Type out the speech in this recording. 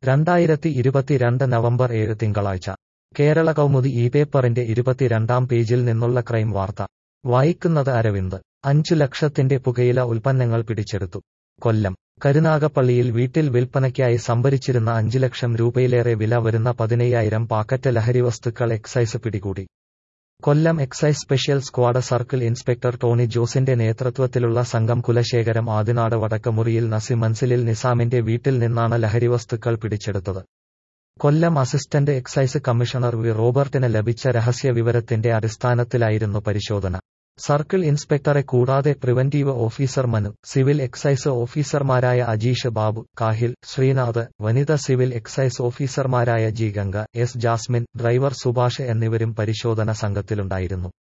രണ്ടായിരത്തി ഇരുപത്തിരണ്ട് നവംബർ ഏഴ് തിങ്കളാഴ്ച കേരള കൗമുദി ഈ പേപ്പറിന്റെ ഇരുപത്തിരണ്ടാം പേജിൽ നിന്നുള്ള ക്രൈം വാർത്ത വായിക്കുന്നത് അരവിന്ദ് അഞ്ചു ലക്ഷത്തിന്റെ പുകയില ഉൽപ്പന്നങ്ങൾ പിടിച്ചെടുത്തു കൊല്ലം കരുനാഗപ്പള്ളിയിൽ വീട്ടിൽ വിൽപ്പനയ്ക്കായി സംഭരിച്ചിരുന്ന അഞ്ചു ലക്ഷം രൂപയിലേറെ വില വരുന്ന പതിനയ്യായിരം പാക്കറ്റ് ലഹരിവസ്തുക്കൾ എക്സൈസ് പിടികൂടി Kollam excise special squad circle inspector Tony ജോസിന്റെ നേതൃത്വത്തിലുള്ള സംഘം കുലശേഖരം ആദിനാട് വടക്കമുറിയിൽ നസി മൻസിലിൽ നിസാമിന്റെ വീട്ടിൽ നിന്നാണ് ലഹരിവസ്തുക്കൾ പിടിച്ചെടുത്തത് Kollam assistant excise commissioner V റോബർട്ടിന് ലഭിച്ച രഹസ്യ വിവരത്തിന്റെ അടിസ്ഥാനത്തിലായിരുന്നു പരിശോധന സർക്കിൾ ഇൻസ്പെക്ടറെ കൂടാതെ preventive officer Manu civil excise ഓഫീസർമാരായ അജീഷ് ബാബു കാഹിൽ ശ്രീനാഥ് വനിത സിവിൽ എക്സൈസ് ഓഫീസർമാരായ G Ganga S Jasmin driver Subhash എന്നിവരും പരിശോധന സംഘത്തിലുണ്ടായിരുന്നു